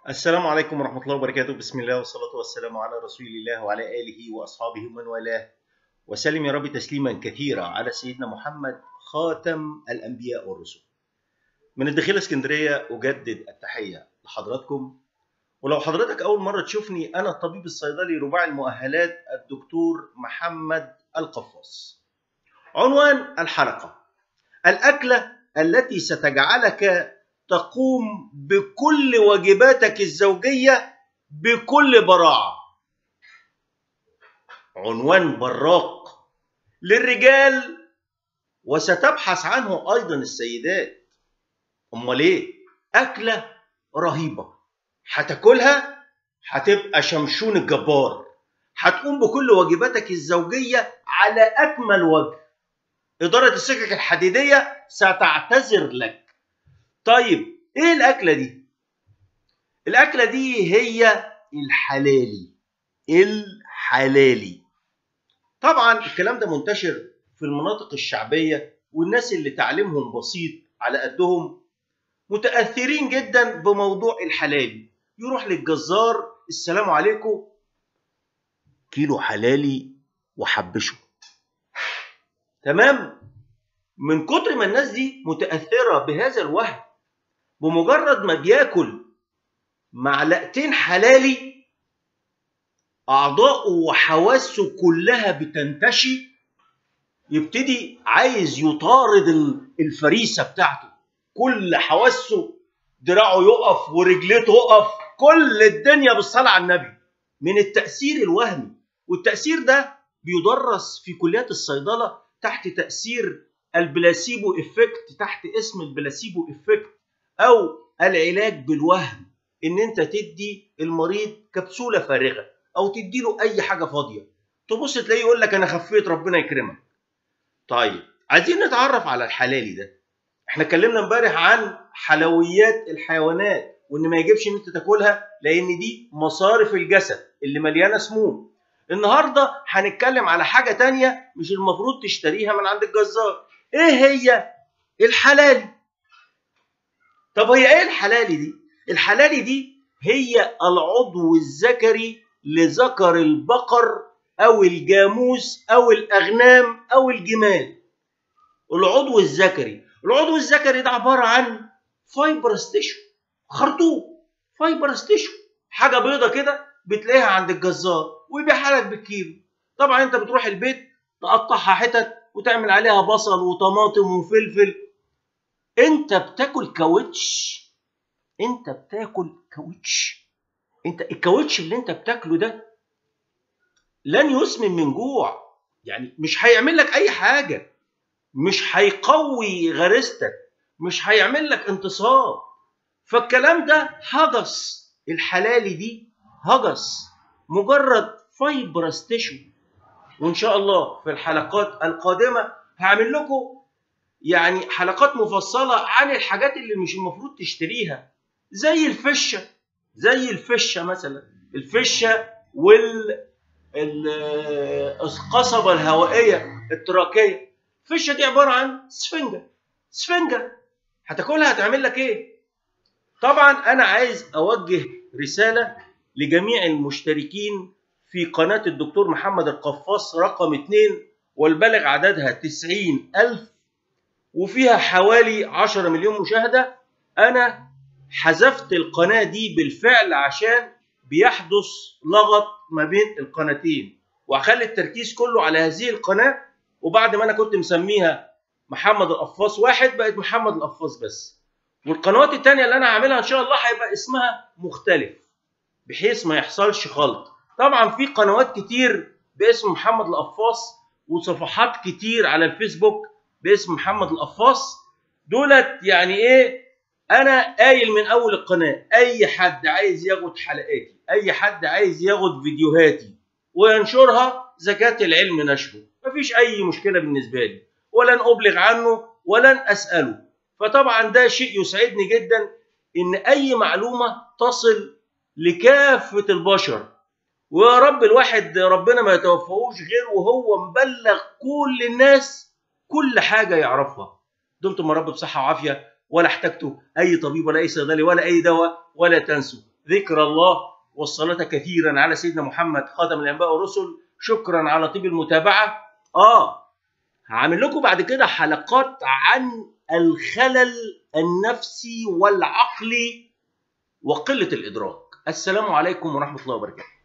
السلام عليكم ورحمة الله وبركاته بسم الله والصلاة والسلام على رسول الله وعلى آله وأصحابه ومن والاه وسلم يا رب تسليما كثيرا على سيدنا محمد خاتم الأنبياء والرسل من الدخيلة اسكندرية أجدد التحية لحضراتكم ولو حضرتك أول مرة تشوفني أنا الطبيب الصيدلي رباعي المؤهلات الدكتور محمد القفاص عنوان الحلقة الأكلة التي ستجعلك تقوم بكل واجباتك الزوجية بكل براعة. عنوان براق للرجال وستبحث عنه أيضا السيدات. أمال إيه؟ أكلة رهيبة. هتاكلها هتبقى شمشون الجبار. هتقوم بكل واجباتك الزوجية على أكمل وجه. إدارة السكك الحديدية ستعتذر لك. طيب ايه الاكله دي الاكله دي هي الحلالي الحلالي طبعا الكلام ده منتشر في المناطق الشعبيه والناس اللي تعليمهم بسيط على قدهم متاثرين جدا بموضوع الحلالي يروح للجزار السلام عليكم كيلو حلالي وحبشه تمام من كتر ما الناس دي متاثره بهذا الوهم بمجرد ما بياكل معلقتين حلالي اعضاؤه وحواسه كلها بتنتشي يبتدي عايز يطارد الفريسه بتاعته كل حواسه دراعه يقف ورجليه تقف كل الدنيا بالصلاه على النبي من التاثير الوهمي والتاثير ده بيدرس في كليات الصيدله تحت تاثير البلاسيبو افكت تحت اسم البلاسيبو افكت او العلاج بالوهم ان انت تدي المريض كبسوله فارغه او تدي له اي حاجه فاضيه تبص تلاقيه يقول لك انا خفيت ربنا يكرمك طيب عايزين نتعرف على الحلالي ده احنا اتكلمنا امبارح عن حلويات الحيوانات وان ما يجبش ان انت تاكلها لان دي مصارف الجسد اللي مليانه سموم النهارده هنتكلم على حاجه تانية مش المفروض تشتريها من عند الجزار ايه هي الحلالي طب هي ايه الحلالي دي الحلالي دي هي العضو الذكري لذكر البقر او الجاموس او الاغنام او الجمال العضو الذكري العضو الذكري ده عباره عن فايبرس تيشو خرطوم فايبرس تيشو حاجه بيضه كده بتلاقيها عند الجزار ويبيعها لك بالكيلو طبعا انت بتروح البيت تقطعها حتت وتعمل عليها بصل وطماطم وفلفل انت بتاكل كاوتش انت بتاكل كاوتش انت الكاوتش اللي انت بتاكله ده لن يسمن من جوع يعني مش هيعمل لك اي حاجه مش هيقوي غريزتك مش هيعمل لك انتصاب فالكلام ده هجس الحلالي دي هجس مجرد فايبرس تيشو وان شاء الله في الحلقات القادمه هعمل لكم يعني حلقات مفصله عن الحاجات اللي مش المفروض تشتريها زي الفشه زي الفشه مثلا الفشه وال القصبه الهوائيه التراكيه الفشه دي عباره عن سفنجه سفنجه هتاكلها هتعمل لك ايه طبعا انا عايز اوجه رساله لجميع المشتركين في قناة الدكتور محمد القفاص رقم 2 والبلغ عددها 90 ألف وفيها حوالي 10 مليون مشاهدة أنا حذفت القناة دي بالفعل عشان بيحدث لغط ما بين القناتين وهخلي التركيز كله على هذه القناة وبعد ما أنا كنت مسميها محمد القفاص واحد بقت محمد القفاص بس والقنوات التانية اللي أنا هعملها إن شاء الله هيبقى اسمها مختلف بحيث ما يحصلش خلط طبعا في قنوات كتير باسم محمد القفاص وصفحات كتير على الفيسبوك باسم محمد القفاص دولت يعني ايه انا قايل من اول القناه اي حد عايز ياخد حلقاتي اي حد عايز ياخد فيديوهاتي وينشرها زكاه العلم نشره مفيش اي مشكله بالنسبه لي ولن ابلغ عنه ولن اساله فطبعا ده شيء يسعدني جدا ان اي معلومه تصل لكافه البشر ويا رب الواحد ربنا ما يتوفاهوش غير وهو مبلغ كل الناس كل حاجه يعرفها دمتم يا رب بصحه وعافيه ولا احتجتوا اي طبيب ولا اي صيدلي ولا اي دواء ولا تنسوا ذكر الله والصلاة كثيرا على سيدنا محمد خاتم الأنبياء والرسل شكرا على طيب المتابعة آه هعمل لكم بعد كده حلقات عن الخلل النفسي والعقلي وقلة الإدراك السلام عليكم ورحمة الله وبركاته